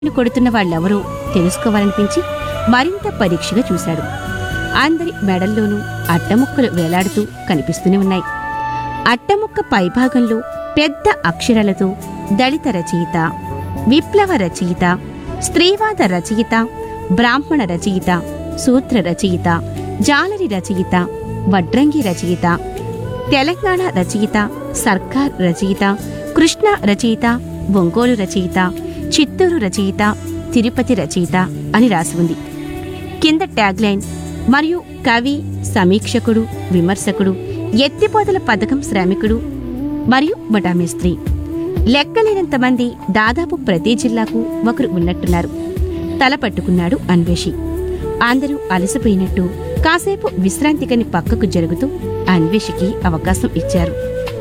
నిన్ను కొడుతున్న వాళ్ళెవరో తెలుసుకోవాలనిపించి మరింత పరీక్షగా చూశాడు అందరి మెడల్లోనూ అట్టముక్కలు వేలాడుతూ కనిపిస్తూనే ఉన్నాయి అట్టముక్క పైభాగంలో పెద్ద అక్షరాలతో దళిత రచయిత విప్లవ రచయిత స్త్రీవాద రచయిత బ్రాహ్మణ రచయిత సూత్ర రచయిత జాలరి రచయిత వడ్రంగి రచయిత తెలంగాణ రచయిత సర్కార్ రచయిత కృష్ణ రచయిత ఒంగోలు రచయిత చిత్తూరు రచయిత తిరుపతి రచయిత అని రాసి ఉంది కింద ట్యాగ్లైన్ మరియు కవి సమీక్షకుడు విమర్శకుడు ఎత్తిపోతల పథకం శ్రామికుడు మరియు బటామేస్త్రి లెక్కలేనంత మంది దాదాపు ప్రతి జిల్లాకు ఒకరు ఉన్నట్టున్నారు తల పట్టుకున్నాడు అన్వేషి అందరూ అలసిపోయినట్టు కాసేపు విశ్రాంతికని పక్కకు జరుగుతూ అన్వేషికి అవకాశం ఇచ్చారు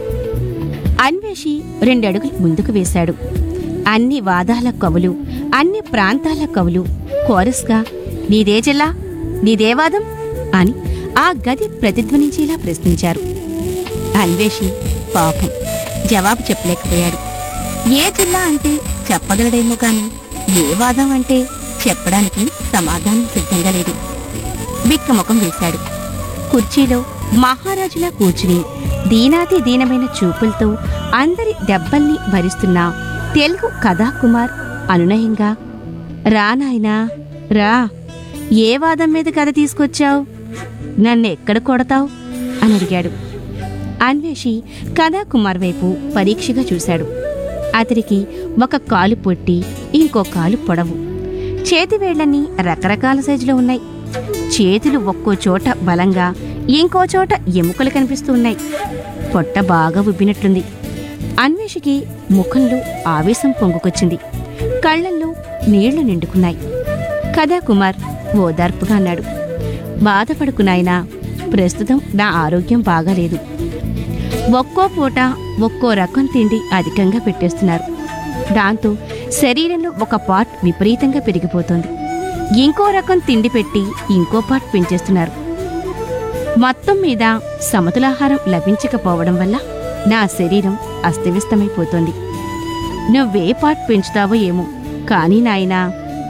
అన్వేషి రెండడుగులు ముందుకు వేశాడు అన్ని వాదాల కవులు అన్ని ప్రాంతాల కవులు కోరస్గా నీదే జిల్లా నీదే వాదం అని ఆ గది ప్రతిధ్వనించేలా ప్రశ్నించారు అన్వేషి పాపం జవాబు చెప్పలేకపోయాడు ఏ జిల్లా అంటే చెప్పగలడేమో కాని ఏ వాదం అంటే చెప్పడానికి సమాధానం సిద్ధంగా లేదు బిక్కముఖం వేశాడు కుర్చీలో మహారాజులా కూర్చుని దీనాతి దీనమైన చూపులతో అందరి దెబ్బల్ని భరిస్తున్న తెలుగు కథాకుమార్ అనునయంగా రా నాయనా రా ఏ వాదం మీద కథ తీసుకొచ్చావు నన్నెక్కడ కొడతావు అని అడిగాడు అన్వేషి కథాకుమార్ వైపు పరీక్షగా చూశాడు అతడికి ఒక కాలు పొట్టి ఇంకో కాలు పొడవు చేతివేళ్లన్నీ రకరకాల సైజులో ఉన్నాయి చేతులు ఒక్కో చోట బలంగా ఇంకో చోట ఎముకలు కనిపిస్తూ ఉన్నాయి పొట్ట బాగా ఉబ్బినట్లుంది అన్వేషికి ముఖంలో ఆవేశం పొంగుకొచ్చింది కళ్ళల్లో నీళ్లు నిండుకున్నాయి కథాకుమార్ ఓదార్పుగా అన్నాడు బాధపడుకు నాయనా ప్రస్తుతం నా ఆరోగ్యం బాగాలేదు ఒక్కో పూట ఒక్కో రకం తిండి అధికంగా పెట్టేస్తున్నారు దాంతో శరీరంలో ఒక పార్ట్ విపరీతంగా పెరిగిపోతోంది ఇంకో రకం తిండి పెట్టి ఇంకో పార్ట్ పెంచేస్తున్నారు మొత్తం మీద సమతులాహారం లభించకపోవడం వల్ల నా శరీరం అస్తవ్యస్తమైపోతోంది నువ్వే పార్ట్ పెంచుతావో ఏమో కానీ నాయనా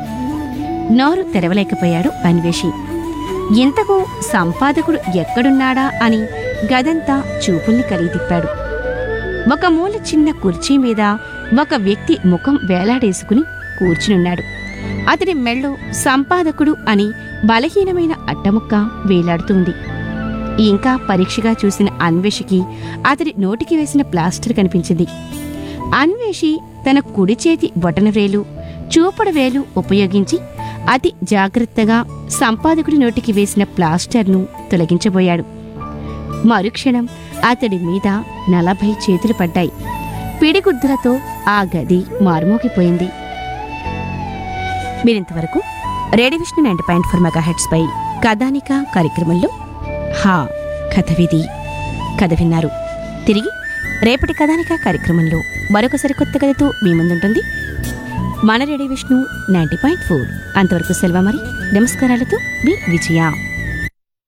నోరు తెరవలేకపోయాడు అన్వేషి ఇంతకు సంపాదకుడు ఎక్కడున్నాడా అని గదంతా చూపుల్ని కలిగి తిప్పాడు ఒక మూల చిన్న కుర్చీ మీద ఒక వ్యక్తి ముఖం వేలాడేసుకుని కూర్చునున్నాడు అతడి మెళ్ళో సంపాదకుడు అని బలహీనమైన అట్టముక్క వేలాడుతుంది ఇంకా పరీక్షగా చూసిన అన్వేషికి అతడి నోటికి వేసిన ప్లాస్టర్ కనిపించింది అన్వేషి తన కుడి చేతి బొటనవేలు చూపుడు వేలు ఉపయోగించి అతి జాగ్రత్తగా సంపాదకుడి నోటికి వేసిన ప్లాస్టర్ను తొలగించబోయాడు మరుక్షణం అతడి మీద నలభై చేతులు పడ్డాయి పిడిగుద్దులతో ఆ గది మారుమోగిపోయింది మీరింతవరకు radio Vishnu ninety point four mega పై కథానిక కార్యక్రమంలో హా కథ విధి కథ విన్నారు తిరిగి రేపటి కథానిక కార్యక్రమంలో మరొక సరికొత్త కథతో మీ ముందుంటుంది మన radio Vishnu ninety point four అంతవరకు సెలవు మరి నమస్కారాలతో మీ విజయ